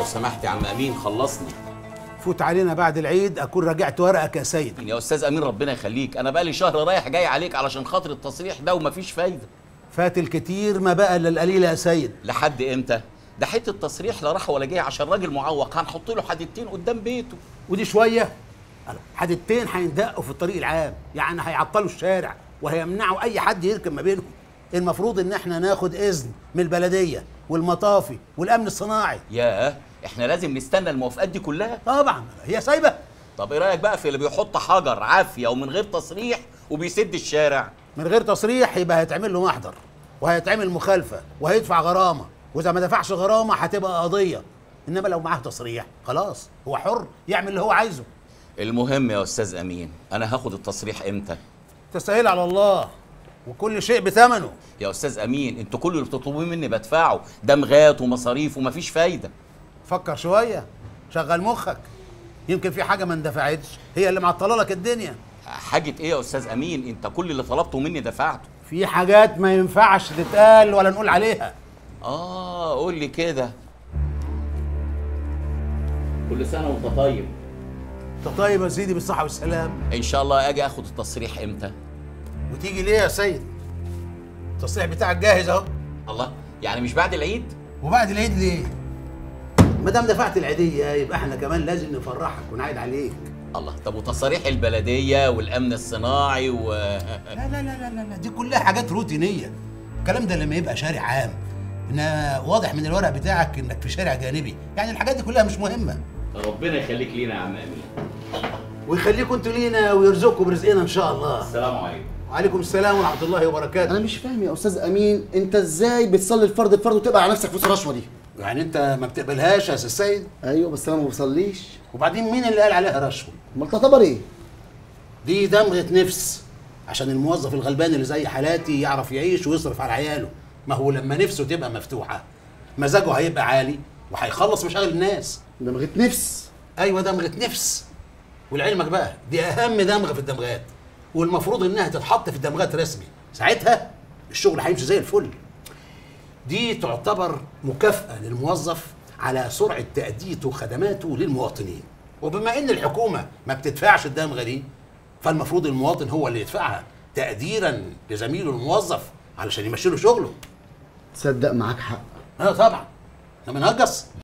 لو سمحت يا عم امين خلصني فوت علينا بعد العيد اكون راجعت ورقك يا سيد يا استاذ امين ربنا يخليك انا بقالي شهر رايح جاي عليك علشان خاطر التصريح ده ومفيش فايده فات الكتير ما بقى الا القليل يا سيد لحد امتى ده حته تصريح لا راح ولا جاي عشان راجل معوق هنحط له حديدتين قدام بيته ودي شويه حدتين هيندقوا في الطريق العام يعني هيعطلوا الشارع وهيمنعوا اي حد يركب ما بينهم المفروض ان احنا ناخد اذن من البلديه والمطافي والامن الصناعي ياه احنا لازم نستنى الموافقات دي كلها طبعا هي سايبه طب ايه رايك بقى في اللي بيحط حجر عافيه ومن غير تصريح وبيسد الشارع من غير تصريح يبقى هيتعمل له محضر وهيتعمل مخالفه وهيدفع غرامه واذا ما دفعش غرامه هتبقى قضيه انما لو معاه تصريح خلاص هو حر يعمل اللي هو عايزه المهم يا استاذ امين انا هاخد التصريح امتى تسهيل على الله وكل شيء بثمنه يا استاذ امين انتوا كل اللي بتطلبوه مني بدفعه دمغات ومصاريف ومفيش فايده فكر شويه شغل مخك يمكن في حاجه ما اندفعتش هي اللي معطله لك الدنيا حاجه ايه يا استاذ امين انت كل اللي طلبته مني دفعته في حاجات ما ينفعش تتقال ولا نقول عليها اه قول لي كده كل سنه وانت طيب انت طيب يا سيدي بالصحه والسلام ان شاء الله اجي اخد التصريح امتى وتيجي ليه يا سيد التصريح بتاعك جاهز اهو الله يعني مش بعد العيد وبعد العيد ليه ما دام دفعت العيديه يبقى احنا كمان لازم نفرحك ونعيد عليك الله طب وتصاريح البلديه والامن الصناعي و لا لا لا لا لا, لا. دي كلها حاجات روتينيه الكلام ده لما يبقى شارع عام ان واضح من الورق بتاعك انك في شارع جانبي يعني الحاجات دي كلها مش مهمه ربنا يخليك لينا يا عم امين ويخليكم انتوا لينا ويرزقكم برزقنا ان شاء الله السلام عليكم وعليكم السلام ورحمه الله وبركاته انا مش فاهم يا استاذ امين انت ازاي بتصلي الفرض الفرض وتبقى على نفسك فلوس الرشوه دي يعني انت ما بتقبلهاش يا استاذ سيد ايوه بس انا ما بصليش وبعدين مين اللي قال عليها رشوه امال تعتبر ايه دي دمغه نفس عشان الموظف الغلبان اللي زي حالاتي يعرف يعيش ويصرف على عياله ما هو لما نفسه تبقى مفتوحه مزاجه هيبقى عالي وهيخلص مشاغل الناس دمغه نفس ايوه دمغه نفس ولعلمك بقى دي اهم دمغه في الدمغات والمفروض انها تتحط في الدمغات رسمي ساعتها الشغل هيمشي زي الفل دي تعتبر مكافأة للموظف على سرعة تأديته خدماته للمواطنين وبما ان الحكومة ما بتدفعش الدمغة دي فالمفروض المواطن هو اللي يدفعها تقديرا لزميله الموظف علشان يمشي له شغله تصدق معاك حق اه طبعا احنا بنهجص